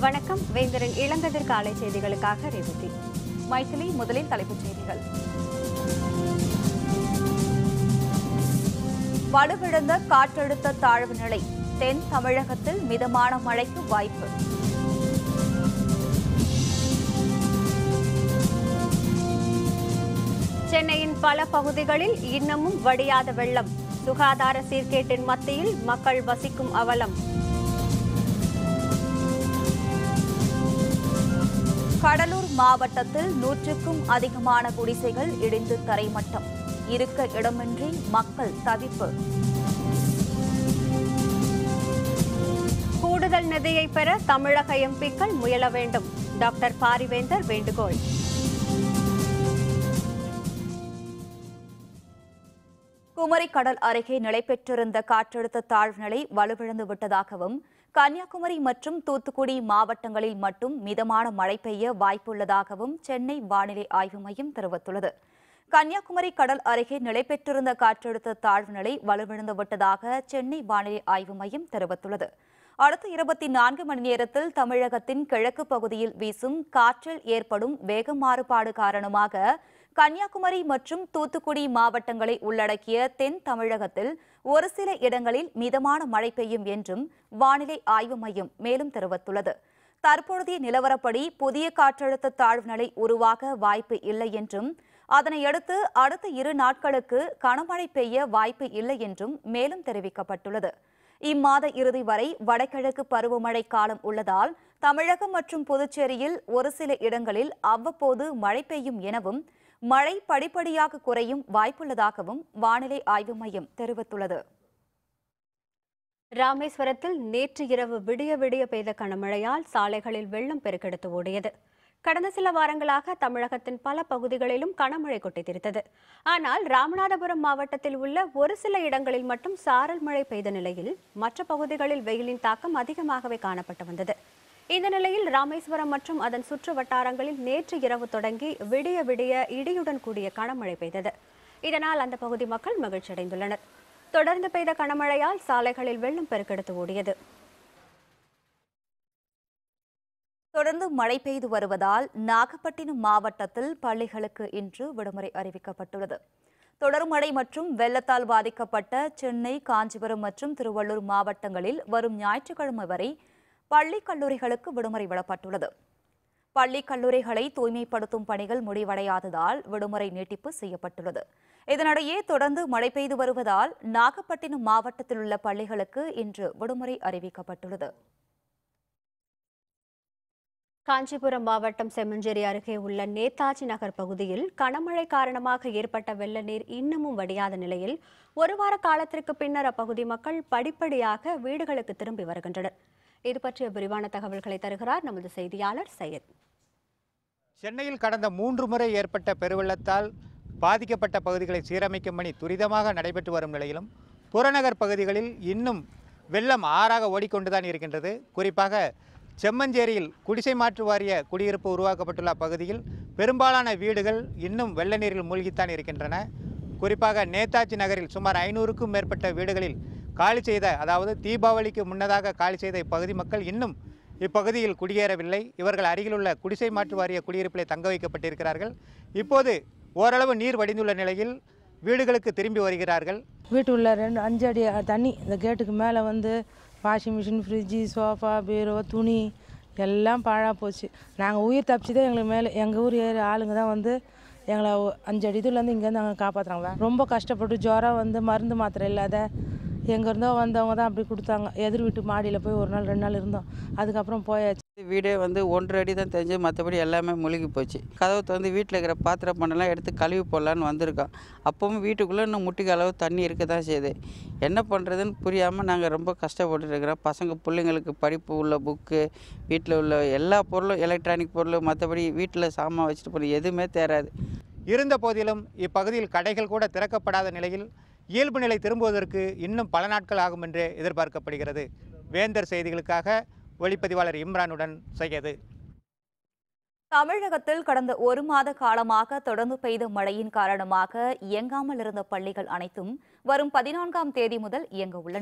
வணக்கம் வேந்தரின் இளங்கதிர் காலை செய்திகளுக்காக ரேவதி மைத்திலி முதலில் தலைப்புச் செய்திகள் வலுவிழந்த காற்றழுத்த தாழ்வு நிலை தென் தமிழகத்தில் மிதமான மழைக்கு வாய்ப்பு சென்னையின் பல பகுதிகளில் இன்னமும் வடியாத வெள்ளம் சுகாதார சீர்கேட்டின் மத்தியில் மக்கள் வசிக்கும் அவலம் கடலூர் மாவட்டத்தில் நூற்றுக்கும் அதிகமான குடிசைகள் இடிந்து தரைமட்டம் இருக்க இடமின்றி மக்கள் தவிப்பு கூடுதல் நிதியை பெற தமிழக எம்பிக்கள் முயல வேண்டும் டாக்டர் பாரிவேந்தர் வேண்டுகோள் குமரி கடல் அருகே நிலை பெற்றிருந்த காற்றழுத்த தாழ்வு நிலை வலுவிழந்து விட்டதாகவும் கன்னியாகுமரி மற்றும் தூத்துக்குடி மாவட்டங்களில் மட்டும் மிதமான மழை பெய்ய வாய்ப்புள்ளதாகவும் சென்னை வானிலை ஆய்வு மையம் தெரிவித்துள்ளது கன்னியாகுமரி கடல் அருகே நிலை பெற்றிருந்த காற்றழுத்த தாழ்வு நிலை வலுவிழந்து விட்டதாக சென்னை வானிலை ஆய்வு மையம் தெரிவித்துள்ளது அடுத்த இருபத்தி நான்கு மணி நேரத்தில் தமிழகத்தின் கிழக்கு பகுதியில் வீசும் காற்றில் ஏற்படும் வேக மாறுபாடு காரணமாக கன்னியாகுமரி மற்றும் தூத்துக்குடி மாவட்டங்களை உள்ளடக்கிய தென் தமிழகத்தில் ஒரு சில இடங்களில் மிதமான மழை பெய்யும் என்றும் வானிலை ஆய்வு மையம் மேலும் தெரிவித்துள்ளது தற்பொழுதைய நிலவரப்படி புதிய காற்றழுத்த தாழ்வு நிலை உருவாக வாய்ப்பு இல்லை என்றும் அதனையடுத்து அடுத்த இரு நாட்களுக்கு கனமழை பெய்ய வாய்ப்பு இல்லை என்றும் மேலும் தெரிவிக்கப்பட்டுள்ளது இம்மாத இறுதி வரை வடகிழக்கு பருவமழை காலம் உள்ளதால் தமிழகம் மற்றும் புதுச்சேரியில் ஒரு சில இடங்களில் அவ்வப்போது மழை பெய்யும் எனவும் மழை படிப்படியாக குறையும் வாய்ப்புள்ளதாகவும் வானிலை ஆய்வு மையம் தெரிவித்துள்ளது ராமேஸ்வரத்தில் நேற்று இரவு விடிய விடிய பெய்த கனமழையால் சாலைகளில் வெள்ளம் பெருக்கெடுத்து ஓடியது கடந்த சில வாரங்களாக தமிழகத்தின் பல பகுதிகளிலும் கனமழை கொட்டித்திருத்தது ஆனால் ராமநாதபுரம் மாவட்டத்தில் உள்ள ஒரு சில இடங்களில் மட்டும் சாரல் மழை பெய்த நிலையில் மற்ற பகுதிகளில் வெயிலின் தாக்கம் அதிகமாகவே காணப்பட்டு வந்தது இந்த நிலையில் ராமேஸ்வரம் மற்றும் அதன் சுற்று வட்டாரங்களில் நேற்று இரவு தொடங்கி விடிய விடிய இடியுடன் கூடிய கனமழை பெய்தது இதனால் அந்த பகுதி மக்கள் மகிழ்ச்சியடைந்துள்ளனர் தொடர்ந்து பெய்த கனமழையால் சாலைகளில் வெள்ளம் பெருக்கெடுத்து ஓடியது தொடர்ந்து மழை பெய்து வருவதால் நாகப்பட்டினம் மாவட்டத்தில் பள்ளிகளுக்கு இன்று விடுமுறை அறிவிக்கப்பட்டுள்ளது தொடர் மழை மற்றும் வெள்ளத்தால் பாதிக்கப்பட்ட சென்னை காஞ்சிபுரம் மற்றும் திருவள்ளூர் மாவட்டங்களில் வரும் ஞாயிற்றுக்கிழமை வரை பள்ளி கல்லூரிகளுக்கு விடுமுறை விடப்பட்டுள்ளது பள்ளி கல்லூரிகளை தூய்மைப்படுத்தும் பணிகள் முடிவடையாததால் விடுமுறை நீட்டிப்பு செய்யப்பட்டுள்ளது இதனிடையே தொடர்ந்து மழை பெய்து வருவதால் நாகப்பட்டினம் மாவட்டத்தில் உள்ள பள்ளிகளுக்கு இன்று விடுமுறை அறிவிக்கப்பட்டுள்ளது காஞ்சிபுரம் மாவட்டம் செம்மஞ்சேரி அருகே உள்ள நேதாஜி நகர் பகுதியில் கனமழை காரணமாக ஏற்பட்ட வெள்ள நீர் இன்னமும் வடியாத நிலையில் ஒரு வார காலத்திற்கு பின்னர் அப்பகுதி மக்கள் படிப்படியாக வீடுகளுக்கு திரும்பி வருகின்றனர் இது பற்றிய விரிவான தகவல்களை தருகிறார் நமது செய்தியாளர் சையத் சென்னையில் கடந்த மூன்று முறை ஏற்பட்ட பெருவெள்ளத்தால் பாதிக்கப்பட்ட பகுதிகளை சீரமைக்கும் பணி துரிதமாக நடைபெற்று வரும் நிலையிலும் புறநகர் பகுதிகளில் இன்னும் வெள்ளம் ஆறாக ஓடிக்கொண்டுதான் இருக்கின்றது குறிப்பாக செம்மஞ்சேரியில் குடிசை மாற்று வாரிய குடியிருப்பு உருவாக்கப்பட்டுள்ள பகுதியில் பெரும்பாலான வீடுகள் இன்னும் வெள்ள நீரில் மூழ்கித்தான் இருக்கின்றன குறிப்பாக நேதாஜி நகரில் சுமார் ஐநூறுக்கும் மேற்பட்ட வீடுகளில் காலி செய்த அதாவது தீபாவளிக்கு முன்னதாக காலி செய்த இப்பகுதி மக்கள் இன்னும் இப்பகுதியில் குடியேறவில்லை இவர்கள் அருகிலுள்ள குடிசை மாற்று வாரிய குடியிருப்பிலே தங்க வைக்கப்பட்டிருக்கிறார்கள் இப்போது ஓரளவு நீர் வடிந்துள்ள நிலையில் வீடுகளுக்கு திரும்பி வருகிறார்கள் வீட்டு உள்ள ரெண்டு அஞ்சு அடி தண்ணி இந்த கேட்டுக்கு மேலே வந்து வாஷிங் மிஷின் ஃப்ரிட்ஜு சோஃபா பீரோ துணி எல்லாம் பாழாக போச்சு நாங்கள் உயிர் தப்பிச்சதே எங்களுக்கு மேலே எங்கள் ஊர் ஏரியா ஆளுங்க தான் வந்து எங்களை ஒ- அஞ்சு அடி இதுலேருந்து இங்கேருந்து அங்கே காப்பாற்றுறாங்க ரொம்ப கஷ்டப்பட்டு ஜுரம் வந்து மருந்து மாத்திரை இல்லாத எங்கேருந்தோ வந்தவங்க தான் அப்படி கொடுத்தாங்க எதிர் வீட்டு மாடியில் போய் ஒரு நாள் ரெண்டு நாள் இருந்தோம் அதுக்கப்புறம் போயாச்சு வீடே வந்து ஒன்றரை அடி தான் தெரிஞ்சு மற்றபடி எல்லாமே முழுகி போச்சு கதவை திறந்து வீட்டில் இருக்கிற பாத்திர பண்ணெல்லாம் எடுத்து கழுவி போடலான்னு வந்திருக்கோம் அப்பவும் வீட்டுக்குள்ளே இன்னும் முட்டிக்கு அளவு தண்ணி இருக்க தான் செய்யுது என்ன பண்ணுறதுன்னு புரியாமல் நாங்கள் ரொம்ப கஷ்டப்பட்டுட்டு இருக்கிறோம் பசங்க பிள்ளைங்களுக்கு படிப்பு உள்ள புக்கு வீட்டில் உள்ள எல்லா பொருளும் எலக்ட்ரானிக் பொருள் மற்றபடி வீட்டில் சாமான் வச்சுட்டு போகிற எதுவுமே தேராது இருந்த போதிலும் இப்பகுதியில் கடைகள் கூட திறக்கப்படாத நிலையில் இயல்பு நிலை திரும்புவதற்கு இன்னும் பல நாட்கள் ஆகும் என்றே எதிர்பார்க்கப்படுகிறது வேந்தர் செய்திகளுக்காக ஒளிப்பதிவாளர் இம்ரானுடன் செய்யது தமிழகத்தில் கடந்த ஒரு மாத காலமாக தொடர்ந்து பெய்த மழையின் காரணமாக இயங்காமல் இருந்த பள்ளிகள் அனைத்தும் வரும் பதினான்காம் தேதி முதல் இயங்க உள்ளன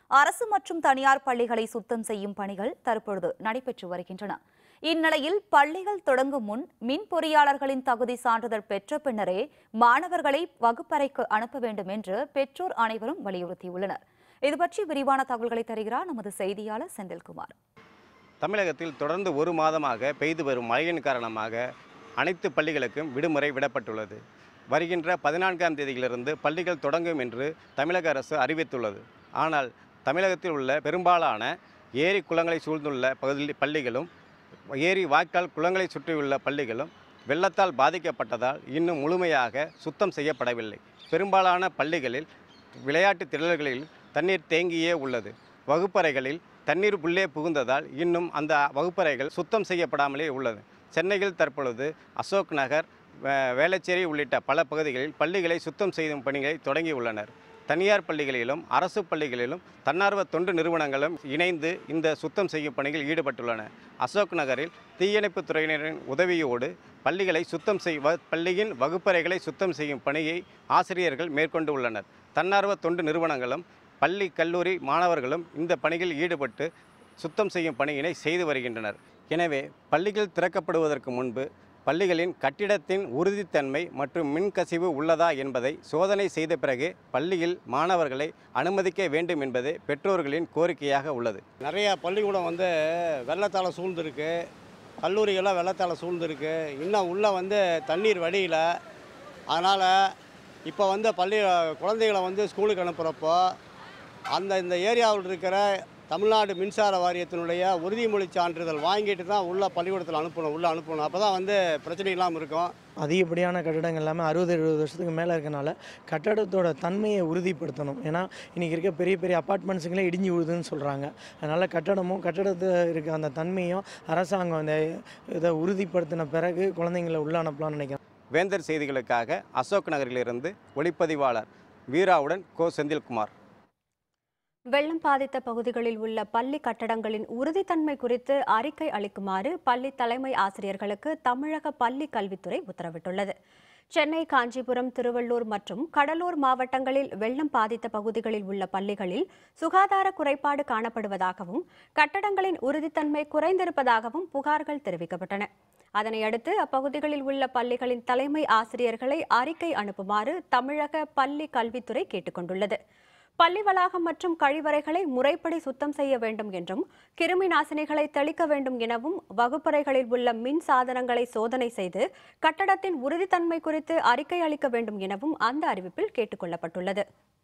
அரசு மற்றும் தனியார் பள்ளிகளை சுத்தம் செய்யும் பணிகள் தற்பொழுது நடைபெற்று வருகின்றன இந்நிலையில் பள்ளிகள் தொடங்கும் முன் மின் பொறியாளர்களின் தகுதி சான்றிதழ் பெற்ற பின்னரே மாணவர்களை வகுப்பறைக்கு அனுப்ப வேண்டும் என்று பெற்றோர் அனைவரும் வலியுறுத்தியுள்ளனர் இதுபற்றி விரிவான தகவல்களை தருகிறார் நமது செய்தியாளர் செந்தில்குமார் தமிழகத்தில் தொடர்ந்து ஒரு மாதமாக பெய்து வரும் மழையின் காரணமாக அனைத்து பள்ளிகளுக்கும் விடுமுறை விடப்பட்டுள்ளது வருகின்ற பதினான்காம் தேதியிலிருந்து பள்ளிகள் தொடங்கும் என்று தமிழக அரசு அறிவித்துள்ளது ஆனால் தமிழகத்தில் உள்ள பெரும்பாலான ஏரி குளங்களை சூழ்ந்துள்ள பகுதி பள்ளிகளும் ஏரி வாய்க்கால் குளங்களை சுற்றியுள்ள பள்ளிகளும் வெள்ளத்தால் பாதிக்கப்பட்டதால் இன்னும் முழுமையாக சுத்தம் செய்யப்படவில்லை பெரும்பாலான பள்ளிகளில் விளையாட்டு திடல்களில் தண்ணீர் தேங்கியே உள்ளது வகுப்பறைகளில் தண்ணீர் உள்ளே புகுந்ததால் இன்னும் அந்த வகுப்பறைகள் சுத்தம் செய்யப்படாமலே உள்ளது சென்னையில் தற்பொழுது அசோக் நகர் வே- வேளச்சேரி உள்ளிட்ட பல பகுதிகளில் பள்ளிகளை சுத்தம் செய்யும் பணிகளை தொடங்கியுள்ளனர் தனியார் பள்ளிகளிலும் அரசு பள்ளிகளிலும் தன்னார்வ தொண்டு நிறுவனங்களும் இணைந்து இந்த சுத்தம் செய்யும் பணியில் ஈடுபட்டுள்ளன அசோக் நகரில் தீயணைப்பு துறையினரின் உதவியோடு பள்ளிகளை சுத்தம் செய் வ- பள்ளியின் வகுப்பறைகளை சுத்தம் செய்யும் பணியை ஆசிரியர்கள் மேற்கொண்டு உள்ளனர் தன்னார்வ தொண்டு நிறுவனங்களும் பள்ளி கல்லூரி மாணவர்களும் இந்த பணியில் ஈடுபட்டு சுத்தம் செய்யும் பணியினை செய்து வருகின்றனர் எனவே பள்ளிகள் திறக்கப்படுவதற்கு முன்பு பள்ளிகளின் கட்டிடத்தின் உறுதித்தன்மை மற்றும் மின்கசிவு உள்ளதா என்பதை சோதனை செய்த பிறகு பள்ளியில் மாணவர்களை அனுமதிக்க வேண்டும் என்பதே பெற்றோர்களின் கோரிக்கையாக உள்ளது நிறைய பள்ளிக்கூடம் வந்து வெள்ளத்தால் சூழ்ந்திருக்கு கல்லூரிகள்லாம் வெள்ளத்தால் சூழ்ந்திருக்கு இன்னும் உள்ளே வந்து தண்ணீர் வடியல அதனால் இப்போ வந்து பள்ளி குழந்தைகளை வந்து ஸ்கூலுக்கு அனுப்புகிறப்போ அந்த இந்த ஏரியாவில் இருக்கிற தமிழ்நாடு மின்சார வாரியத்தினுடைய உறுதிமொழி சான்றிதழ் வாங்கிட்டு தான் உள்ள பள்ளிக்கூடத்தில் அனுப்பணும் உள்ளே அனுப்பணும் அப்போ தான் வந்து பிரச்சனை இல்லாமல் இருக்கும் அதிகப்படியான கட்டடங்கள் எல்லாமே அறுபது எழுபது வருஷத்துக்கு மேலே இருக்கனால கட்டடத்தோட தன்மையை உறுதிப்படுத்தணும் ஏன்னா இன்றைக்கி இருக்க பெரிய பெரிய அப்பார்ட்மெண்ட்ஸுங்களே இடிஞ்சு விழுதுன்னு சொல்கிறாங்க அதனால் கட்டடமும் கட்டடத்தில் இருக்க அந்த தன்மையும் அரசாங்கம் அந்த இதை உறுதிப்படுத்தின பிறகு குழந்தைங்களை உள்ள அனுப்பலாம்னு நினைக்கிறேன் வேந்தர் செய்திகளுக்காக அசோக் நகரிலிருந்து ஒளிப்பதிவாளர் வீராவுடன் கோ செந்தில்குமார் வெள்ளம் பாதித்த பகுதிகளில் உள்ள பள்ளி கட்டடங்களின் உறுதித்தன்மை குறித்து அறிக்கை அளிக்குமாறு பள்ளி தலைமை ஆசிரியர்களுக்கு தமிழக பள்ளி கல்வித்துறை உத்தரவிட்டுள்ளது சென்னை காஞ்சிபுரம் திருவள்ளூர் மற்றும் கடலூர் மாவட்டங்களில் வெள்ளம் பாதித்த பகுதிகளில் உள்ள பள்ளிகளில் சுகாதார குறைபாடு காணப்படுவதாகவும் கட்டடங்களின் உறுதித்தன்மை குறைந்திருப்பதாகவும் புகார்கள் தெரிவிக்கப்பட்டன அதனையடுத்து அப்பகுதிகளில் உள்ள பள்ளிகளின் தலைமை ஆசிரியர்களை அறிக்கை அனுப்புமாறு தமிழக பள்ளி கல்வித்துறை கேட்டுக்கொண்டுள்ளது பள்ளி வளாகம் மற்றும் கழிவறைகளை முறைப்படி சுத்தம் செய்ய வேண்டும் என்றும் கிருமி நாசினிகளை தெளிக்க வேண்டும் எனவும் வகுப்பறைகளில் உள்ள மின் சாதனங்களை சோதனை செய்து கட்டடத்தின் உறுதித்தன்மை குறித்து அறிக்கை அளிக்க வேண்டும் எனவும் அந்த அறிவிப்பில் கேட்டுக்கொள்ளப்பட்டுள்ளது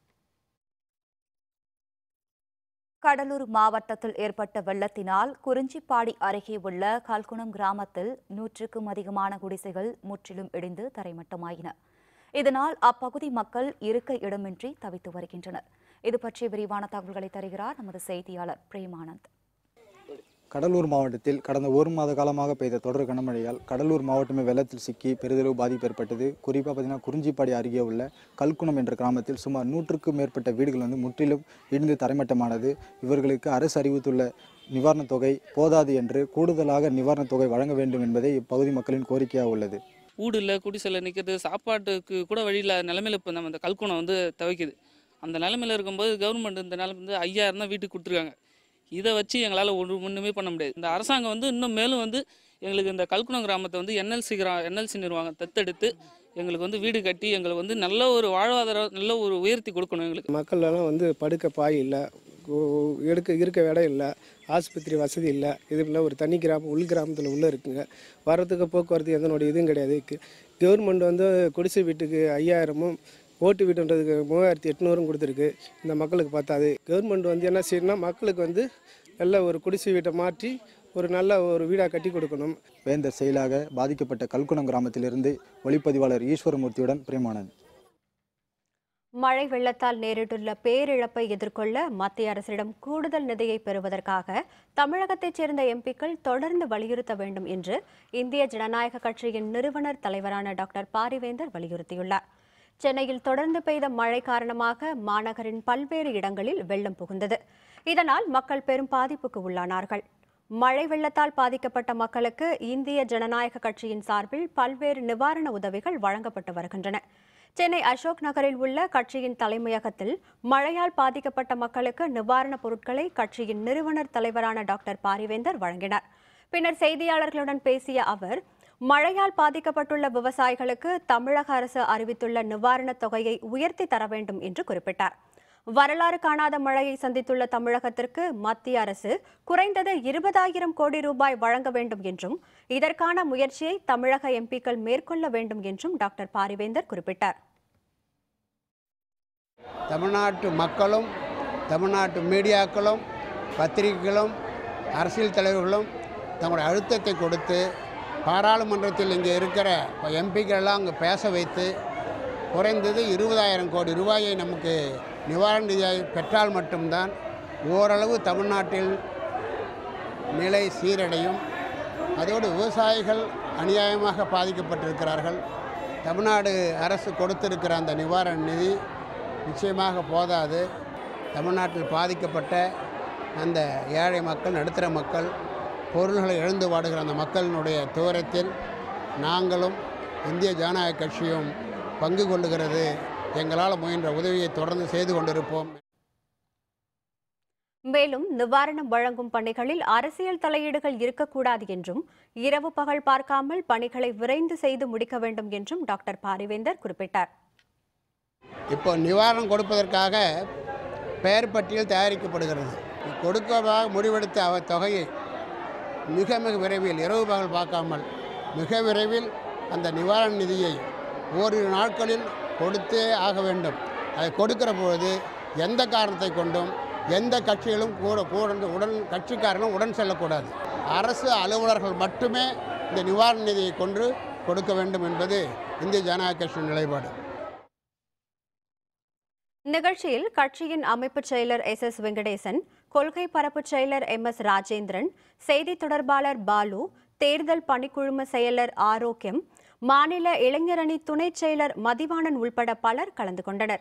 கடலூர் மாவட்டத்தில் ஏற்பட்ட வெள்ளத்தினால் குறிஞ்சிப்பாடி அருகே உள்ள கல்குணம் கிராமத்தில் நூற்றுக்கும் அதிகமான குடிசைகள் முற்றிலும் இடிந்து தரைமட்டமாயின இதனால் அப்பகுதி மக்கள் இருக்க இடமின்றி தவித்து வருகின்றனர் இது பற்றி விரிவான தகவல்களை தருகிறார் நமது செய்தியாளர் பிரேமானந்த் கடலூர் மாவட்டத்தில் கடந்த ஒரு மாத காலமாக பெய்த தொடர் கனமழையால் கடலூர் மாவட்டமே வெள்ளத்தில் சிக்கி பெரிதளவு பாதிப்பு ஏற்பட்டது குறிப்பாக பார்த்தீங்கன்னா குறிஞ்சிப்பாடி அருகே உள்ள கல்குணம் என்ற கிராமத்தில் சுமார் நூற்றுக்கும் மேற்பட்ட வீடுகள் வந்து முற்றிலும் இடிந்து தரைமட்டமானது இவர்களுக்கு அரசு அறிவித்துள்ள நிவாரணத் தொகை போதாது என்று கூடுதலாக நிவாரணத் தொகை வழங்க வேண்டும் என்பதே இப்பகுதி மக்களின் கோரிக்கையாக உள்ளது வீடு இல்லை குடிசையில் நிற்கிறது சாப்பாட்டுக்கு கூட வழி இல்லாத நிலமையில இப்போ நம்ம இந்த கல்குணம் வந்து தவிக்குது அந்த நிலமையில இருக்கும்போது கவர்மெண்ட் இந்த நிலம் வந்து ஐயாயிரம் தான் வீட்டுக்கு கொடுத்துருக்காங்க இதை வச்சு எங்களால் ஒரு ஒன்றுமே பண்ண முடியாது இந்த அரசாங்கம் வந்து இன்னும் மேலும் வந்து எங்களுக்கு இந்த கல்குணம் கிராமத்தை வந்து என்எல்சி கிரா என்எல்சி நிர்வாகம் தத்தெடுத்து எங்களுக்கு வந்து வீடு கட்டி எங்களுக்கு வந்து நல்ல ஒரு வாழ்வாதாரம் நல்ல ஒரு உயர்த்தி கொடுக்கணும் எங்களுக்கு மக்கள் எல்லாம் வந்து படுக்க பாய் இல்லை எடுக்க இருக்க இடம் இல்லை ஆஸ்பத்திரி வசதி இல்லை இது இல்லை ஒரு தனி கிராமம் உள் கிராமத்தில் உள்ளே இருக்குங்க வர்றதுக்கு போக்குவரத்து எதனோட இதுவும் கிடையாது கவர்மெண்ட் வந்து குடிசை வீட்டுக்கு ஐயாயிரமும் ஓட்டு வீட்டுன்றதுக்கு மூவாயிரத்தி எட்நூறும் கொடுத்துருக்கு இந்த மக்களுக்கு பார்த்தாது கவர்மெண்ட் வந்து என்ன செய்யணும்னா மக்களுக்கு வந்து நல்ல ஒரு குடிசை வீட்டை மாற்றி ஒரு நல்ல ஒரு வீடாக கட்டி கொடுக்கணும் வேந்தர் செயலாக பாதிக்கப்பட்ட கல்குணம் கிராமத்திலிருந்து ஒளிப்பதிவாளர் ஈஸ்வரமூர்த்தியுடன் பிரேமானந்த் மழை வெள்ளத்தால் நேரிட்டுள்ள பேரிழப்பை எதிர்கொள்ள மத்திய அரசிடம் கூடுதல் நிதியை பெறுவதற்காக தமிழகத்தைச் சேர்ந்த எம்பிக்கள் தொடர்ந்து வலியுறுத்த வேண்டும் என்று இந்திய ஜனநாயக கட்சியின் நிறுவனர் தலைவரான டாக்டர் பாரிவேந்தர் வலியுறுத்தியுள்ளார் சென்னையில் தொடர்ந்து பெய்த மழை காரணமாக மாநகரின் பல்வேறு இடங்களில் வெள்ளம் புகுந்தது இதனால் மக்கள் பெரும் பாதிப்புக்கு உள்ளானார்கள் மழை வெள்ளத்தால் பாதிக்கப்பட்ட மக்களுக்கு இந்திய ஜனநாயக கட்சியின் சார்பில் பல்வேறு நிவாரண உதவிகள் வழங்கப்பட்டு வருகின்றன சென்னை அசோக் நகரில் உள்ள கட்சியின் தலைமையகத்தில் மழையால் பாதிக்கப்பட்ட மக்களுக்கு நிவாரணப் பொருட்களை கட்சியின் நிறுவனர் தலைவரான டாக்டர் பாரிவேந்தர் வழங்கினார் பின்னர் செய்தியாளர்களுடன் பேசிய அவர் மழையால் பாதிக்கப்பட்டுள்ள விவசாயிகளுக்கு தமிழக அரசு அறிவித்துள்ள நிவாரணத் தொகையை உயர்த்தி தர வேண்டும் என்று குறிப்பிட்டார் வரலாறு காணாத மழையை சந்தித்துள்ள தமிழகத்திற்கு மத்திய அரசு குறைந்தது இருபதாயிரம் கோடி ரூபாய் வழங்க வேண்டும் என்றும் இதற்கான முயற்சியை தமிழக எம்பிக்கள் மேற்கொள்ள வேண்டும் என்றும் டாக்டர் பாரிவேந்தர் குறிப்பிட்டார் தமிழ்நாட்டு மக்களும் தமிழ்நாட்டு மீடியாக்களும் பத்திரிகைகளும் அரசியல் தலைவர்களும் தங்களுடைய அழுத்தத்தை கொடுத்து பாராளுமன்றத்தில் இங்கே இருக்கிற எம்பிக்களெல்லாம் அங்கே பேச வைத்து குறைந்தது இருபதாயிரம் கோடி ரூபாயை நமக்கு நிவாரண நிதியை பெற்றால் மட்டும்தான் ஓரளவு தமிழ்நாட்டில் நிலை சீரடையும் அதோடு விவசாயிகள் அநியாயமாக பாதிக்கப்பட்டிருக்கிறார்கள் தமிழ்நாடு அரசு கொடுத்திருக்கிற அந்த நிவாரண நிதி நிச்சயமாக போதாது தமிழ்நாட்டில் பாதிக்கப்பட்ட அந்த ஏழை மக்கள் நடுத்தர மக்கள் பொருள்களை இழந்து வாடுகிற அந்த மக்களினுடைய துயரத்தில் நாங்களும் இந்திய ஜனநாயக கட்சியும் பங்கு கொள்ளுகிறது எங்களால் முயன்ற உதவியை தொடர்ந்து செய்து கொண்டிருப்போம் மேலும் நிவாரணம் வழங்கும் பணிகளில் அரசியல் தலையீடுகள் இருக்கக்கூடாது என்றும் இரவு பகல் பார்க்காமல் பணிகளை விரைந்து செய்து முடிக்க வேண்டும் என்றும் டாக்டர் பாரிவேந்தர் குறிப்பிட்டார் இப்போ நிவாரணம் கொடுப்பதற்காக பெயர் பட்டியல் தயாரிக்கப்படுகிறது கொடுக்கதாக முடிவெடுத்த அவர் தொகையை மிக மிக விரைவில் இரவு பகல் பார்க்காமல் மிக விரைவில் அந்த நிவாரண நிதியை ஓரிரு நாட்களில் கொடுத்தே ஆக வேண்டும் அதை கொடுக்கிற பொழுது எந்த காரணத்தை கொண்டும் எந்த கட்சிகளும் கூட கூட உடன் கட்சிக்காரர்களும் உடன் செல்லக்கூடாது அரசு அலுவலர்கள் மட்டுமே இந்த நிவாரண நிதியை கொண்டு கொடுக்க வேண்டும் என்பது இந்திய ஜனநாயக கட்சியின் நிலைப்பாடு நிகழ்ச்சியில் கட்சியின் அமைப்புச் செயலர் எஸ் எஸ் வெங்கடேசன் கொள்கை பரப்புச் செயலர் எம் எஸ் ராஜேந்திரன் செய்தி தொடர்பாளர் பாலு தேர்தல் பணிக்குழும செயலர் ஆரோக்கியம் மாநில இளைஞரணி துணைச் செயலர் மதிவாணன் உள்பட பலர் கலந்து கொண்டனர்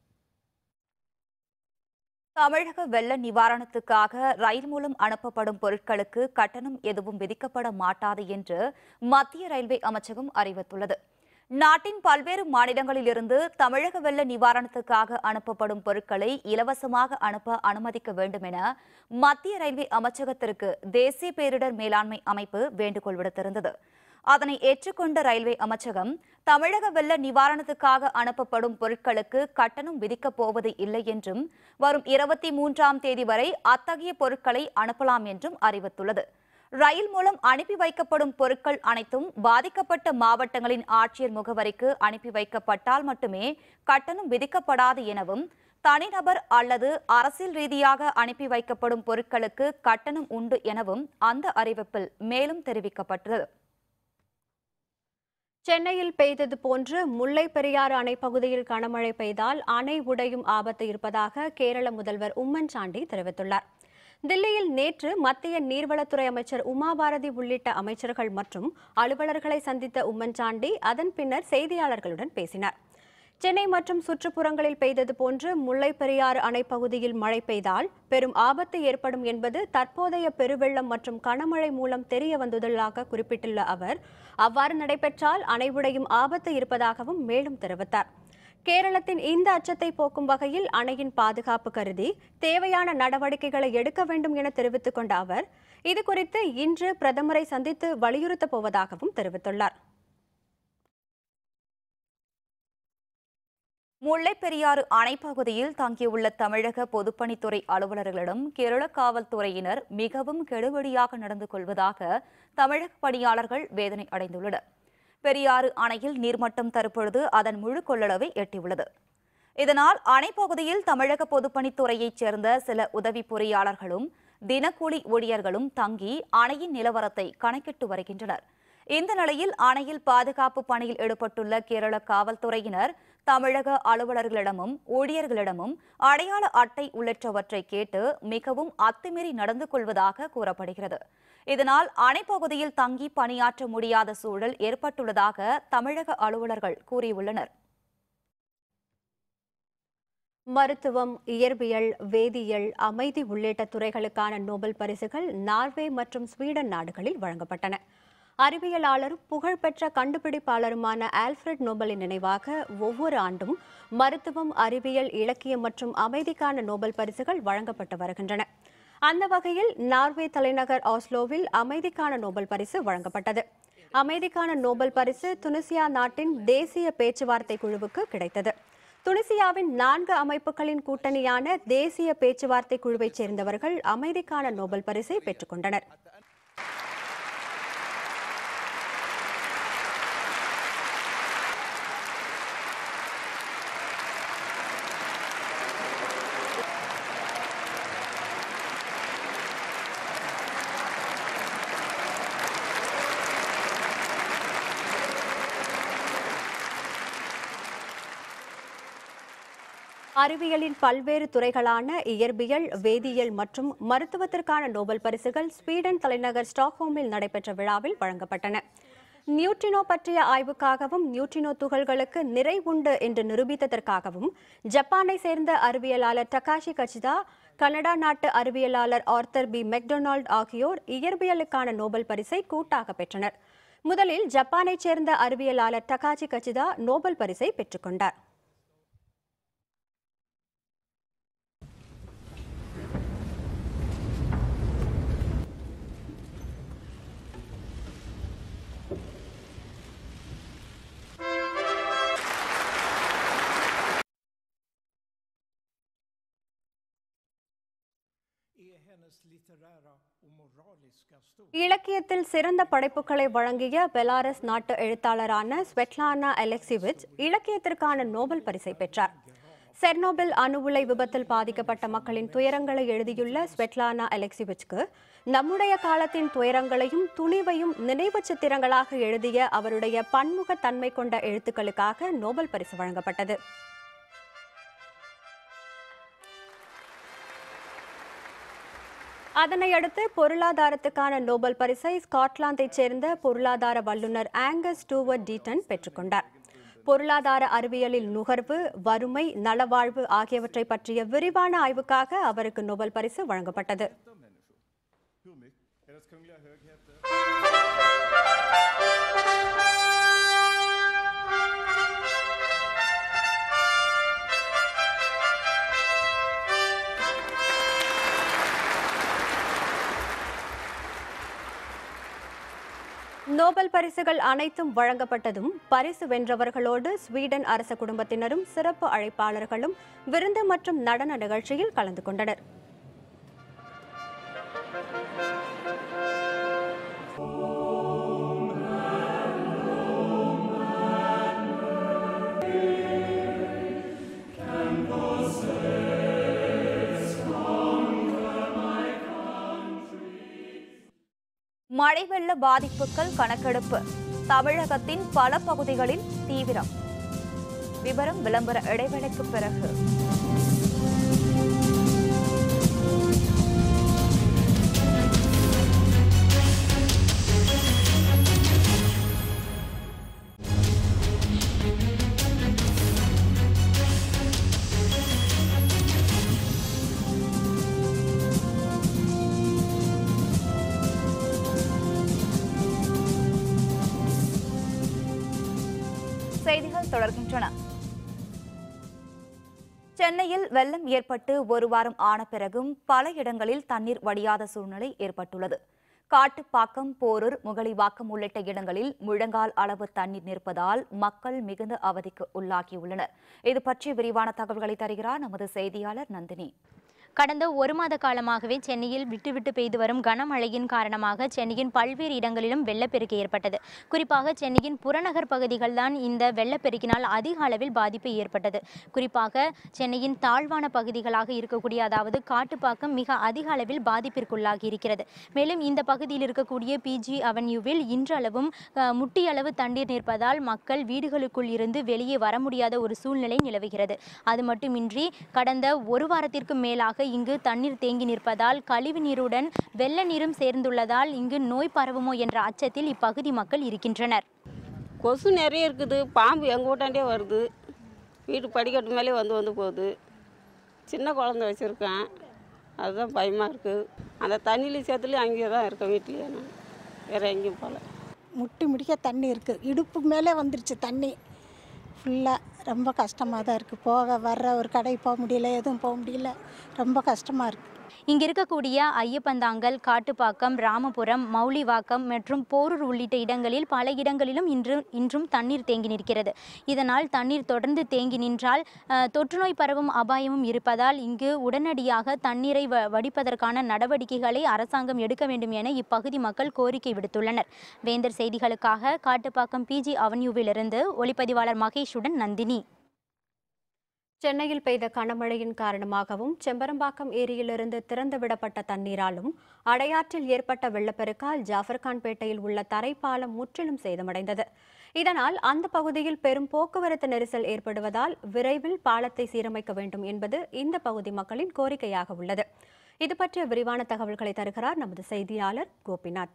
தமிழக வெள்ள நிவாரணத்துக்காக ரயில் மூலம் அனுப்பப்படும் பொருட்களுக்கு கட்டணம் எதுவும் விதிக்கப்பட மாட்டாது என்று மத்திய ரயில்வே அமைச்சகம் அறிவித்துள்ளது நாட்டின் பல்வேறு மாநிலங்களிலிருந்து தமிழக வெள்ள நிவாரணத்துக்காக அனுப்பப்படும் பொருட்களை இலவசமாக அனுப்ப அனுமதிக்க வேண்டும் என மத்திய ரயில்வே அமைச்சகத்திற்கு தேசிய பேரிடர் மேலாண்மை அமைப்பு வேண்டுகோள் விடுத்திருந்தது அதனை ஏற்றுக்கொண்ட ரயில்வே அமைச்சகம் தமிழக வெள்ள நிவாரணத்துக்காக அனுப்பப்படும் பொருட்களுக்கு கட்டணம் விதிக்கப் போவது இல்லை என்றும் வரும் இருபத்தி மூன்றாம் தேதி வரை அத்தகைய பொருட்களை அனுப்பலாம் என்றும் அறிவித்துள்ளது ரயில் மூலம் அனுப்பி வைக்கப்படும் பொருட்கள் அனைத்தும் பாதிக்கப்பட்ட மாவட்டங்களின் ஆட்சியர் முகவரிக்கு அனுப்பி வைக்கப்பட்டால் மட்டுமே கட்டணம் விதிக்கப்படாது எனவும் தனிநபர் அல்லது அரசியல் ரீதியாக அனுப்பி வைக்கப்படும் பொருட்களுக்கு கட்டணம் உண்டு எனவும் அந்த அறிவிப்பில் மேலும் தெரிவிக்கப்பட்டது சென்னையில் பெய்தது போன்று முல்லை பெரியாறு அணை பகுதியில் கனமழை பெய்தால் அணை உடையும் ஆபத்து இருப்பதாக கேரள முதல்வர் உம்மன் சாண்டி தெரிவித்துள்ளார் தில்லியில் நேற்று மத்திய நீர்வளத்துறை அமைச்சர் உமா பாரதி உள்ளிட்ட அமைச்சர்கள் மற்றும் அலுவலர்களை சந்தித்த உம்மன் சாண்டி அதன் பின்னர் செய்தியாளர்களுடன் பேசினார் சென்னை மற்றும் சுற்றுப்புறங்களில் பெய்தது போன்று முல்லை பெரியாறு அணை பகுதியில் மழை பெய்தால் பெரும் ஆபத்து ஏற்படும் என்பது தற்போதைய பெருவெள்ளம் மற்றும் கனமழை மூலம் தெரிய வந்துள்ளதாக குறிப்பிட்டுள்ள அவர் அவ்வாறு நடைபெற்றால் அணை உடையும் ஆபத்து இருப்பதாகவும் மேலும் தெரிவித்தார் கேரளத்தின் இந்த அச்சத்தை போக்கும் வகையில் அணையின் பாதுகாப்பு கருதி தேவையான நடவடிக்கைகளை எடுக்க வேண்டும் என தெரிவித்துக் கொண்ட அவர் இதுகுறித்து இன்று பிரதமரை சந்தித்து வலியுறுத்தப் போவதாகவும் தெரிவித்துள்ளார் முல்லைப்பெரியாறு அணை பகுதியில் தங்கியுள்ள தமிழக பொதுப்பணித்துறை அலுவலர்களிடம் கேரள காவல்துறையினர் மிகவும் கெடுபடியாக நடந்து கொள்வதாக தமிழக பணியாளர்கள் வேதனை அடைந்துள்ளனர் பெரியாறு அணையில் நீர்மட்டம் தற்பொழுது அதன் முழு கொள்ளளவை எட்டியுள்ளது இதனால் அணை பகுதியில் தமிழக பொதுப்பணித்துறையைச் சேர்ந்த சில உதவி பொறியாளர்களும் தினக்கூலி ஊழியர்களும் தங்கி அணையின் நிலவரத்தை கணக்கிட்டு வருகின்றனர் இந்த நிலையில் அணையில் பாதுகாப்பு பணியில் ஈடுபட்டுள்ள கேரள காவல்துறையினர் தமிழக அலுவலர்களிடமும் ஊழியர்களிடமும் அடையாள அட்டை உள்ளிட்டவற்றை கேட்டு மிகவும் அத்துமீறி நடந்து கொள்வதாக கூறப்படுகிறது இதனால் அணைப்பகுதியில் தங்கி பணியாற்ற முடியாத சூழல் ஏற்பட்டுள்ளதாக தமிழக அலுவலர்கள் கூறியுள்ளனர் மருத்துவம் இயற்பியல் வேதியியல் அமைதி உள்ளிட்ட துறைகளுக்கான நோபல் பரிசுகள் நார்வே மற்றும் ஸ்வீடன் நாடுகளில் வழங்கப்பட்டன அறிவியலாளரும் புகழ்பெற்ற கண்டுபிடிப்பாளருமான ஆல்ஃபிரட் நோபலின் நினைவாக ஒவ்வொரு ஆண்டும் மருத்துவம் அறிவியல் இலக்கியம் மற்றும் அமைதிக்கான நோபல் பரிசுகள் வழங்கப்பட்டு வருகின்றன அந்த வகையில் நார்வே தலைநகர் ஆஸ்லோவில் அமைதிக்கான நோபல் பரிசு வழங்கப்பட்டது அமைதிக்கான நோபல் பரிசு துனிசியா நாட்டின் தேசிய பேச்சுவார்த்தை குழுவுக்கு கிடைத்தது துனிசியாவின் நான்கு அமைப்புகளின் கூட்டணியான தேசிய பேச்சுவார்த்தை குழுவைச் சேர்ந்தவர்கள் அமைதிக்கான நோபல் பரிசை பெற்றுக்கொண்டனர் அறிவியலின் பல்வேறு துறைகளான இயற்பியல் வேதியியல் மற்றும் மருத்துவத்திற்கான நோபல் பரிசுகள் ஸ்வீடன் தலைநகர் ஸ்டாக்ஹோமில் நடைபெற்ற விழாவில் வழங்கப்பட்டன நியூட்ரினோ பற்றிய ஆய்வுக்காகவும் நியூட்ரினோ துகள்களுக்கு நிறை உண்டு என்று நிரூபித்ததற்காகவும் ஜப்பானை சேர்ந்த அறிவியலாளர் டகாஷி கச்சிதா கனடா நாட்டு அறிவியலாளர் ஆர்த்தர் பி மெக்டொனால்ட் ஆகியோர் இயற்பியலுக்கான நோபல் பரிசை கூட்டாக பெற்றனர் முதலில் ஜப்பானைச் சேர்ந்த அறிவியலாளர் டகாச்சி கச்சிதா நோபல் பரிசை பெற்றுக்கொண்டார் இலக்கியத்தில் சிறந்த படைப்புகளை வழங்கிய பெலாரஸ் நாட்டு எழுத்தாளரான ஸ்வெட்லானா அலெக்சிவிச் இலக்கியத்திற்கான நோபல் பரிசை பெற்றார் செர்னோபில் அணு உலை விபத்தில் பாதிக்கப்பட்ட மக்களின் துயரங்களை எழுதியுள்ள ஸ்வெட்லானா அலெக்சிவிச்க்கு நம்முடைய காலத்தின் துயரங்களையும் துணிவையும் நினைவு சித்திரங்களாக எழுதிய அவருடைய பன்முகத் தன்மை கொண்ட எழுத்துக்களுக்காக நோபல் பரிசு வழங்கப்பட்டது அதனையடுத்து பொருளாதாரத்துக்கான நோபல் பரிசை ஸ்காட்லாந்தைச் சேர்ந்த பொருளாதார வல்லுநர் ஆங்கஸ் டூவர்ட் டீட்டன் பெற்றுக்கொண்டார் பொருளாதார அறிவியலில் நுகர்வு வறுமை நலவாழ்வு ஆகியவற்றை பற்றிய விரிவான ஆய்வுக்காக அவருக்கு நோபல் பரிசு வழங்கப்பட்டது நோபல் பரிசுகள் அனைத்தும் வழங்கப்பட்டதும் பரிசு வென்றவர்களோடு ஸ்வீடன் அரச குடும்பத்தினரும் சிறப்பு அழைப்பாளர்களும் விருந்து மற்றும் நடன நிகழ்ச்சியில் கலந்து கொண்டனர் மழை வெள்ள பாதிப்புகள் கணக்கெடுப்பு தமிழகத்தின் பல பகுதிகளில் தீவிரம் விவரம் விளம்பர இடைவேளைக்கு பிறகு செய்திகள் தொடர்கின்றன சென்னையில் வெள்ளம் ஏற்பட்டு ஒரு வாரம் ஆன பிறகும் பல இடங்களில் தண்ணீர் வடியாத சூழ்நிலை ஏற்பட்டுள்ளது காட்டுப்பாக்கம் போரூர் முகலிவாக்கம் உள்ளிட்ட இடங்களில் முழங்கால் அளவு தண்ணீர் நிற்பதால் மக்கள் மிகுந்த அவதிக்கு உள்ளாகியுள்ளனர் இது பற்றி விரிவான தகவல்களை தருகிறார் நமது செய்தியாளர் நந்தினி கடந்த ஒரு மாத காலமாகவே சென்னையில் விட்டுவிட்டு பெய்து வரும் கனமழையின் காரணமாக சென்னையின் பல்வேறு இடங்களிலும் வெள்ளப்பெருக்கு ஏற்பட்டது குறிப்பாக சென்னையின் புறநகர் பகுதிகள்தான் இந்த வெள்ளப்பெருக்கினால் அதிக அளவில் பாதிப்பு ஏற்பட்டது குறிப்பாக சென்னையின் தாழ்வான பகுதிகளாக இருக்கக்கூடிய அதாவது காட்டுப்பாக்கம் மிக அதிக அளவில் பாதிப்பிற்குள்ளாகி இருக்கிறது மேலும் இந்த பகுதியில் இருக்கக்கூடிய பிஜி அவென்யூவில் இன்றளவும் அஹ், முட்டியளவு தண்ணீர் நிற்பதால் மக்கள் வீடுகளுக்குள் இருந்து வெளியே வர முடியாத ஒரு சூழ்நிலை நிலவுகிறது அது மட்டுமின்றி கடந்த ஒரு வாரத்திற்கு மேலாக இங்கு தண்ணீர் தேங்கி நிற்பதால் கழிவு நீருடன் வெள்ள நீரும் சேர்ந்துள்ளதால் இங்கு நோய் பரவுமோ என்ற அச்சத்தில் இப்பகுதி மக்கள் இருக்கின்றனர் கொசு நிறைய இருக்குது பாம்பு எங்கள் வீட்டாண்டே வருது வீட்டு படிக்கட்டு மேலே வந்து வந்து போகுது சின்ன குழந்தை வச்சுருக்கேன் அதுதான் பயமாக இருக்குது அந்த தண்ணியிலையும் சேர்த்துலையும் அங்கேயே தான் இருக்கேன் வீட்லேயே நான் வேறு எங்கேயும் போகல முட்டி முடிக்க தண்ணி இருக்குது இடுப்பு மேலே வந்துருச்சு தண்ணி ஃபுல்லாக ரொம்ப கஷ்டமாக தான் இருக்குது போக வர்ற ஒரு கடைக்கு போக முடியல எதுவும் போக முடியல ரொம்ப கஷ்டமாக இருக்குது இங்கு இருக்கக்கூடிய ஐயப்பந்தாங்கல் காட்டுப்பாக்கம் ராமபுரம் மௌலிவாக்கம் மற்றும் போரூர் உள்ளிட்ட இடங்களில் பல இடங்களிலும் இன்று இன்றும் தண்ணீர் தேங்கி நிற்கிறது இதனால் தண்ணீர் தொடர்ந்து தேங்கி நின்றால் அஹ், தொற்றுநோய் பரவும் அபாயமும் இருப்பதால் இங்கு உடனடியாக தண்ணீரை வ- வடிப்பதற்கான நடவடிக்கைகளை அரசாங்கம் எடுக்க வேண்டும் என இப்பகுதி மக்கள் கோரிக்கை விடுத்துள்ளனர் வேந்தர் செய்திகளுக்காக காட்டுப்பாக்கம் பிஜி அவென்யூவிலிருந்து ஒளிப்பதிவாளர் மகேஷுடன் நந்தினி சென்னையில் பெய்த கனமழையின் காரணமாகவும் செம்பரம்பாக்கம் ஏரியிலிருந்து திறந்துவிடப்பட்ட தண்ணீராலும் அடையாற்றில் ஏற்பட்ட வெள்ளப்பெருக்கால் ஜாஃபர்கான்பேட்டையில் உள்ள தரைப்பாலம் முற்றிலும் சேதமடைந்தது இதனால் அந்த பகுதியில் பெரும் போக்குவரத்து நெரிசல் ஏற்படுவதால் விரைவில் பாலத்தை சீரமைக்க வேண்டும் என்பது இந்த பகுதி மக்களின் கோரிக்கையாக உள்ளது இது பற்றிய விரிவான தகவல்களை தருகிறார் நமது செய்தியாளர் கோபிநாத்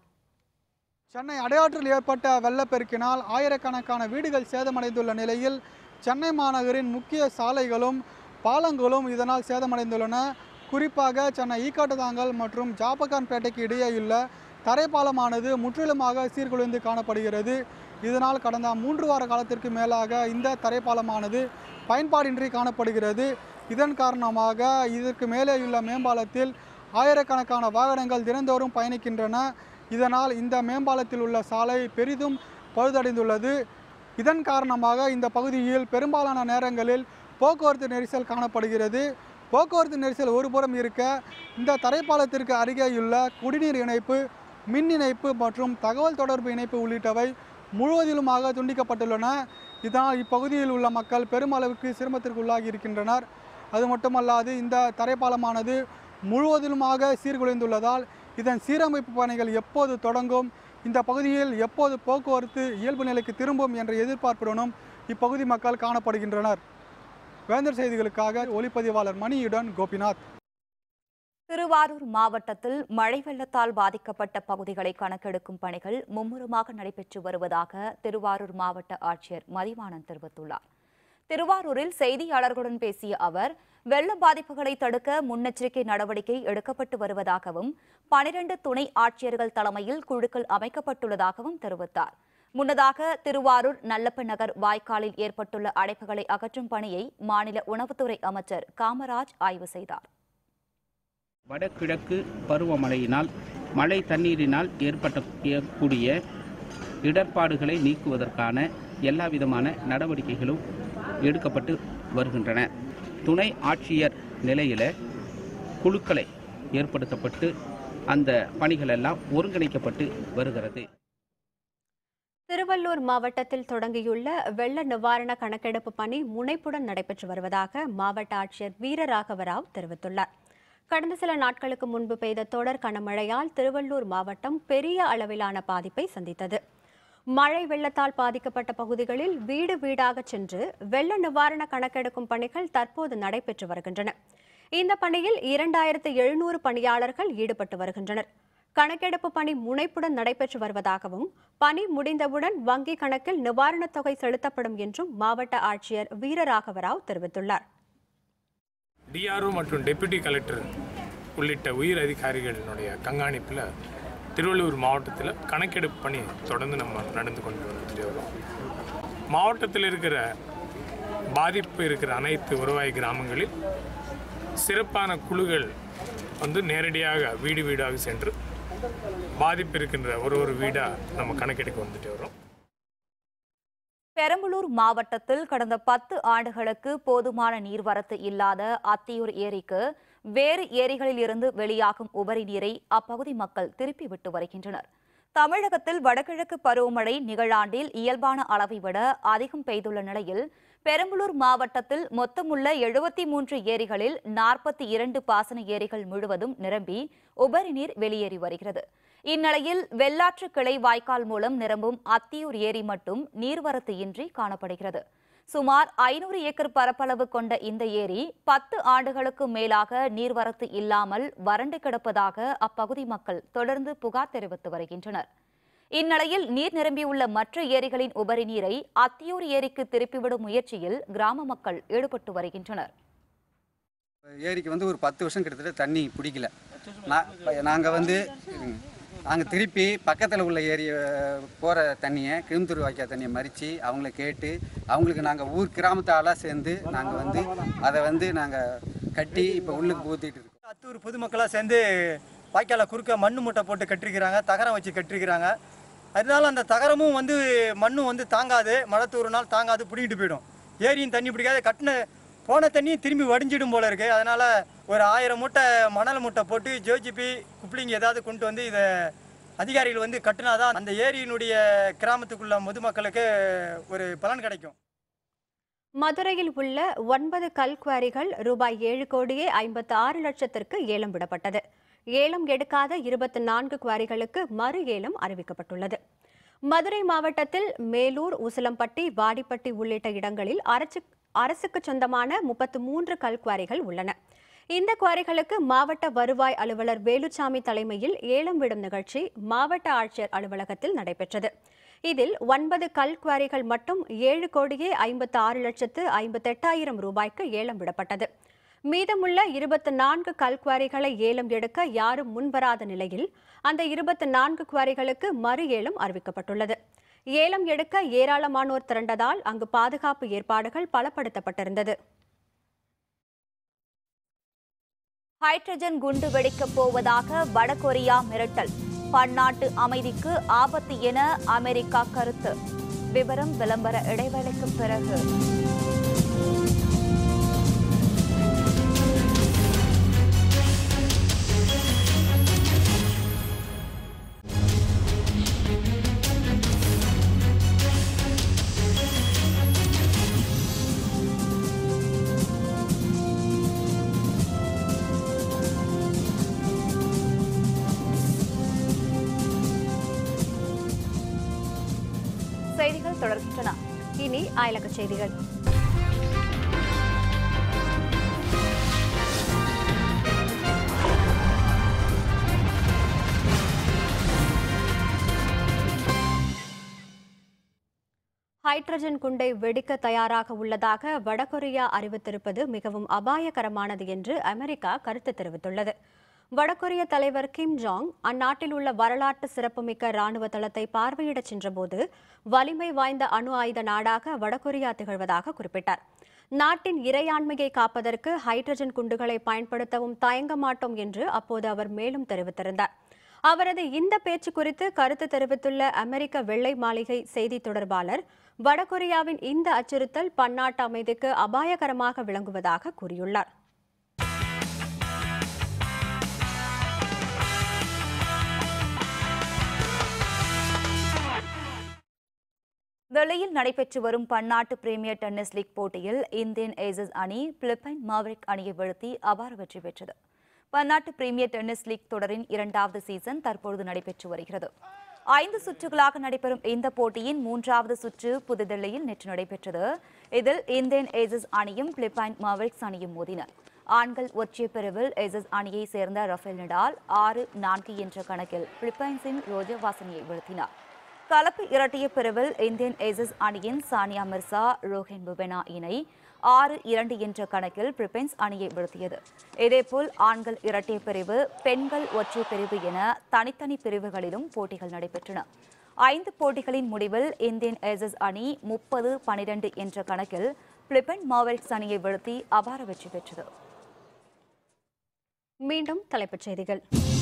சென்னை அடையாற்றில் ஏற்பட்ட வெள்ளப்பெருக்கினால் ஆயிரக்கணக்கான வீடுகள் சேதமடைந்துள்ள நிலையில் சென்னை மாநகரின் முக்கிய சாலைகளும் பாலங்களும் இதனால் சேதமடைந்துள்ளன குறிப்பாக சென்னை ஈக்காட்டுதாங்கல் மற்றும் ஜாபகான்பேட்டைக்கு இடையேயுள்ள தரைப்பாலமானது முற்றிலுமாக சீர்குலைந்து காணப்படுகிறது இதனால் கடந்த மூன்று வார காலத்திற்கு மேலாக இந்த தரைப்பாலமானது பயன்பாடின்றி காணப்படுகிறது இதன் காரணமாக இதற்கு மேலேயுள்ள மேம்பாலத்தில் ஆயிரக்கணக்கான வாகனங்கள் தினந்தோறும் பயணிக்கின்றன இதனால் இந்த மேம்பாலத்தில் உள்ள சாலை பெரிதும் பழுதடைந்துள்ளது இதன் காரணமாக இந்த பகுதியில் பெரும்பாலான நேரங்களில் போக்குவரத்து நெரிசல் காணப்படுகிறது போக்குவரத்து நெரிசல் ஒருபுறம் இருக்க இந்த தரைப்பாலத்திற்கு அருகேயுள்ள குடிநீர் இணைப்பு மின் இணைப்பு மற்றும் தகவல் தொடர்பு இணைப்பு உள்ளிட்டவை முழுவதிலுமாக துண்டிக்கப்பட்டுள்ளன இதனால் இப்பகுதியில் உள்ள மக்கள் பெருமளவுக்கு சிரமத்திற்கு உள்ளாகி இருக்கின்றனர் அது மட்டுமல்லாது இந்த தரைப்பாலமானது முழுவதிலுமாக சீர்குலைந்துள்ளதால் இதன் சீரமைப்பு பணிகள் எப்போது தொடங்கும் இந்த பகுதியில் எப்போது போக்குவரத்து இயல்பு நிலைக்கு திரும்பும் என்ற எதிர்பார்ப்புடனும் இப்பகுதி மக்கள் காணப்படுகின்றனர் வேந்தர் செய்திகளுக்காக ஒளிப்பதிவாளர் மணியுடன் கோபிநாத் திருவாரூர் மாவட்டத்தில் மழை வெள்ளத்தால் பாதிக்கப்பட்ட பகுதிகளை கணக்கெடுக்கும் பணிகள் மும்முரமாக நடைபெற்று வருவதாக திருவாரூர் மாவட்ட ஆட்சியர் மதிவாணன் தெரிவித்துள்ளார் திருவாரூரில் செய்தியாளர்களுடன் பேசிய அவர் வெள்ள பாதிப்புகளை தடுக்க முன்னெச்சரிக்கை நடவடிக்கை எடுக்கப்பட்டு வருவதாகவும் பனிரண்டு துணை ஆட்சியர்கள் தலைமையில் குழுக்கள் அமைக்கப்பட்டுள்ளதாகவும் தெரிவித்தார் முன்னதாக திருவாரூர் நல்லப்ப நகர் வாய்க்காலில் ஏற்பட்டுள்ள அடைப்புகளை அகற்றும் பணியை மாநில உணவுத்துறை அமைச்சர் காமராஜ் ஆய்வு செய்தார் வடகிழக்கு பருவமழையினால் மழை தண்ணீரினால் ஏற்படக்கூடிய இடர்பாடுகளை நீக்குவதற்கான எல்லா விதமான நடவடிக்கைகளும் எடுக்கப்பட்டு வருகின்றன துணை ஆட்சியர் நிலையில் குழுக்களை ஏற்படுத்தப்பட்டு அந்த பணிகள் எல்லாம் ஒருங்கிணைக்கப்பட்டு வருகிறது திருவள்ளூர் மாவட்டத்தில் தொடங்கியுள்ள வெள்ள நிவாரண கணக்கெடுப்பு பணி முனைப்புடன் நடைபெற்று வருவதாக மாவட்ட ஆட்சியர் வீரராகவராவ் தெரிவித்துள்ளார் கடந்த சில நாட்களுக்கு முன்பு பெய்த தொடர் கனமழையால் திருவள்ளூர் மாவட்டம் பெரிய அளவிலான பாதிப்பை சந்தித்தது மழை வெள்ளத்தால் பாதிக்கப்பட்ட பகுதிகளில் வீடு வீடாக சென்று வெள்ள நிவாரண கணக்கெடுக்கும் பணிகள் தற்போது நடைபெற்று வருகின்றன இந்த பணியில் இரண்டாயிரத்து எழுநூறு பணியாளர்கள் ஈடுபட்டு வருகின்றனர் கணக்கெடுப்பு பணி முனைப்புடன் நடைபெற்று வருவதாகவும் பணி முடிந்தவுடன் வங்கி கணக்கில் நிவாரணத் தொகை செலுத்தப்படும் என்றும் மாவட்ட ஆட்சியர் வீரராகவராவ் தெரிவித்துள்ளார் டிஆர்ஓ மற்றும் டெப்யூட்டி கலெக்டர் உள்ளிட்ட உயர் அதிகாரிகளினுடைய கண்காணிப்பில் திருவள்ளூர் மாவட்டத்தில் கணக்கெடுப்பு பணி தொடர்ந்து நம்ம நடந்து கொண்டு வந்துட்டு வரோம் மாவட்டத்தில் இருக்கிற பாதிப்பு இருக்கிற அனைத்து வருவாய் கிராமங்களில் சிறப்பான குழுக்கள் வந்து நேரடியாக வீடு வீடாக சென்று பாதிப்பு இருக்கின்ற ஒரு ஒரு வீடாக நம்ம கணக்கெடுக்க வந்துட்டு வரோம் பெரம்பலூர் மாவட்டத்தில் கடந்த பத்து ஆண்டுகளுக்கு போதுமான நீர்வரத்து இல்லாத அத்தியூர் ஏரிக்கு வேறு ஏரிகளில் இருந்து வெளியாகும் உபரி நீரை அப்பகுதி மக்கள் திருப்பி விட்டு வருகின்றனர் தமிழகத்தில் வடகிழக்கு பருவமழை நிகழாண்டில் இயல்பான அளவை விட அதிகம் பெய்துள்ள நிலையில் பெரம்பலூர் மாவட்டத்தில் மொத்தமுள்ள எழுபத்தி மூன்று ஏரிகளில் நாற்பத்தி இரண்டு பாசன ஏரிகள் முழுவதும் நிரம்பி உபரி நீர் வெளியேறி வருகிறது இந்நிலையில் வெள்ளாற்று கிளை வாய்க்கால் மூலம் நிரம்பும் அத்தியூர் ஏரி மட்டும் நீர்வரத்து இன்றி காணப்படுகிறது சுமார் ஐநூறு ஏக்கர் பரப்பளவு கொண்ட இந்த ஏரி பத்து ஆண்டுகளுக்கு மேலாக நீர்வரத்து இல்லாமல் வறண்டு கிடப்பதாக அப்பகுதி மக்கள் தொடர்ந்து புகார் தெரிவித்து வருகின்றனர் இந்நிலையில் நீர் நிரம்பியுள்ள மற்ற ஏரிகளின் உபரி நீரை அத்தியூர் ஏரிக்கு திருப்பிவிடும் முயற்சியில் கிராம மக்கள் ஈடுபட்டு வருகின்றனர் ஏரிக்கு வந்து ஒரு பத்து வருஷம் கிட்டத்தட்ட தண்ணி பிடிக்கல நாங்கள் வந்து நாங்கள் திருப்பி பக்கத்தில் உள்ள ஏரிய போகிற தண்ணியை கிரும்புத்தூர் வாய்க்கால் தண்ணியை மறித்து அவங்கள கேட்டு அவங்களுக்கு நாங்கள் ஊர் கிராமத்து ஆளாக சேர்ந்து நாங்கள் வந்து அதை வந்து நாங்கள் கட்டி இப்போ உள்ளுக்கு ஊற்றிட்டு இருக்கோம் அத்தூர் பொதுமக்களாக சேர்ந்து வாய்க்கால குறுக்க மண்ணு மூட்டை போட்டு கட்டிருக்கிறாங்க தகரம் வச்சு கட்டிருக்கிறாங்க அதனால அந்த தகரமும் வந்து மண்ணும் வந்து தாங்காது மழை தூறுனால் தாங்காது பிடிக்கிட்டு போயிடும் ஏரியும் தண்ணி பிடிக்காது கட்டின போன தண்ணியும் திரும்பி வடிஞ்சிடும் போல இருக்குது அதனால் ஒரு ஆயிரம் மூட்டை மணல் மூட்டை போட்டு ஜோஜிபி குப்ளிங் ஏதாவது கொண்டு வந்து இதை அதிகாரிகள் வந்து கட்டினாதான் அந்த ஏரியினுடைய கிராமத்துக்குள்ள பொதுமக்களுக்கு ஒரு பலன் கிடைக்கும் மதுரையில் உள்ள ஒன்பது கல்குவாரிகள் ரூபாய் ஏழு கோடியே ஐம்பத்து ஆறு லட்சத்திற்கு ஏலம் விடப்பட்டது ஏலம் எடுக்காத இருபத்தி நான்கு குவாரிகளுக்கு மறு ஏலம் அறிவிக்கப்பட்டுள்ளது மதுரை மாவட்டத்தில் மேலூர் உசிலம்பட்டி வாடிப்பட்டி உள்ளிட்ட இடங்களில் அரசு அரசுக்கு சொந்தமான முப்பத்து மூன்று கல்குவாரிகள் உள்ளன இந்த குவாரிகளுக்கு மாவட்ட வருவாய் அலுவலர் வேலுச்சாமி தலைமையில் ஏலம் விடும் நிகழ்ச்சி மாவட்ட ஆட்சியர் அலுவலகத்தில் நடைபெற்றது இதில் ஒன்பது கல் குவாரிகள் மட்டும் ஏழு கோடியே ஐம்பத்து ஆறு லட்சத்து ஐம்பத்தெட்டாயிரம் ரூபாய்க்கு ஏலம் விடப்பட்டது மீதமுள்ள இருபத்தி நான்கு கல் குவாரிகளை ஏலம் எடுக்க யாரும் முன்வராத நிலையில் அந்த இருபத்தி நான்கு குவாரிகளுக்கு மறு ஏலம் அறிவிக்கப்பட்டுள்ளது ஏலம் எடுக்க ஏராளமானோர் திரண்டதால் அங்கு பாதுகாப்பு ஏற்பாடுகள் பலப்படுத்தப்பட்டிருந்தது ஹைட்ரஜன் குண்டு வெடிக்கப் போவதாக வடகொரியா மிரட்டல் பன்னாட்டு அமைதிக்கு ஆபத்து என அமெரிக்கா கருத்து விவரம் விளம்பர இடைவேளைக்கு பிறகு செய்திகள் தொடர்கின்றன இனி அயலக செய்திகள் ஹைட்ரஜன் குண்டை வெடிக்க தயாராக உள்ளதாக வடகொரியா அறிவித்திருப்பது மிகவும் அபாயகரமானது என்று அமெரிக்கா கருத்து தெரிவித்துள்ளது வடகொரிய தலைவர் கிம் ஜாங் அந்நாட்டில் உள்ள வரலாற்று சிறப்புமிக்க ராணுவ தளத்தை பார்வையிடச் சென்றபோது வலிமை வாய்ந்த அணு ஆயுத நாடாக வடகொரியா திகழ்வதாக குறிப்பிட்டார் நாட்டின் இறையாண்மையை காப்பதற்கு ஹைட்ரஜன் குண்டுகளை பயன்படுத்தவும் தயங்க மாட்டோம் என்று அப்போது அவர் மேலும் தெரிவித்திருந்தார் அவரது இந்த பேச்சு குறித்து கருத்து தெரிவித்துள்ள அமெரிக்க வெள்ளை மாளிகை செய்தி தொடர்பாளர் வடகொரியாவின் இந்த அச்சுறுத்தல் பன்னாட்டு அமைதிக்கு அபாயகரமாக விளங்குவதாக கூறியுள்ளார் டெல்லியில் நடைபெற்று வரும் பன்னாட்டு பிரீமியர் டென்னிஸ் லீக் போட்டியில் இந்தியன் ஏசஸ் அணி பிலிப்பைன் மாவரிக் அணியை வீழ்த்தி அபார வெற்றி பெற்றது பன்னாட்டு பிரீமியர் டென்னிஸ் லீக் தொடரின் இரண்டாவது சீசன் தற்பொழுது நடைபெற்று வருகிறது ஐந்து சுற்றுகளாக நடைபெறும் இந்த போட்டியின் மூன்றாவது சுற்று புதுதில்லியில் நேற்று நடைபெற்றது இதில் இந்தியன் ஏசஸ் அணியும் பிலிப்பைன் மாவரிக்ஸ் அணியும் மோதின ஆண்கள் ஒற்றையர் பிரிவில் ஏசஸ் அணியை சேர்ந்த ரஃபேல் நடால் ஆறு நான்கு என்ற கணக்கில் பிலிப்பைன்ஸின் ரோஜர் வாசனியை வீழ்த்தினார் கலப்பு இரட்டையர் பிரிவில் இந்தியன் ஏசஸ் அணியின் சானியா மிர்சா ரோஹின் புபெனா இணை ஆறு இரண்டு என்ற கணக்கில் பிரிப்பைன்ஸ் அணியை வீழ்த்தியது இதேபோல் ஆண்கள் இரட்டையர் பிரிவு பெண்கள் ஒற்றையர் பிரிவு என தனித்தனி பிரிவுகளிலும் போட்டிகள் நடைபெற்றன ஐந்து போட்டிகளின் முடிவில் இந்தியன் ஏசஸ் அணி முப்பது பனிரெண்டு என்ற கணக்கில் பிலிப்பைன் மாவரிக்ஸ் அணியை வீழ்த்தி அபார வெற்றி பெற்றது மீண்டும் தலைப்புச் செய்திகள்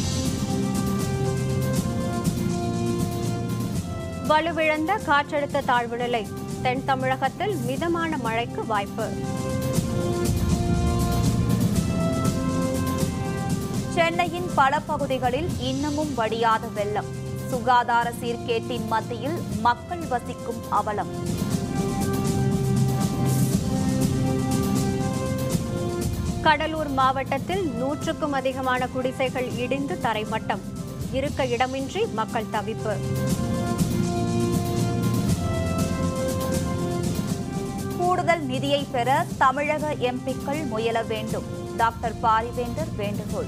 வலுவிழந்த காற்றழுத்த தாழ்வு நிலை தென் தமிழகத்தில் மிதமான மழைக்கு வாய்ப்பு சென்னையின் பல பகுதிகளில் இன்னமும் வடியாத வெள்ளம் சுகாதார சீர்கேட்டின் மத்தியில் மக்கள் வசிக்கும் அவலம் கடலூர் மாவட்டத்தில் நூற்றுக்கும் அதிகமான குடிசைகள் இடிந்து தரைமட்டம் இருக்க இடமின்றி மக்கள் தவிப்பு கூடுதல் நிதியை பெற தமிழக எம்பிக்கள் முயல வேண்டும் டாக்டர் பாரிவேந்தர் வேண்டுகோள்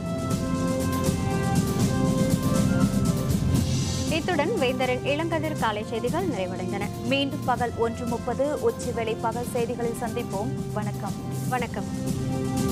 இத்துடன் வேந்தரின் இளங்கதிர் காலை செய்திகள் நிறைவடைந்தன மீண்டும் பகல் ஒன்று முப்பது உச்சிவேளை பகல் செய்திகளில் சந்திப்போம் வணக்கம் வணக்கம்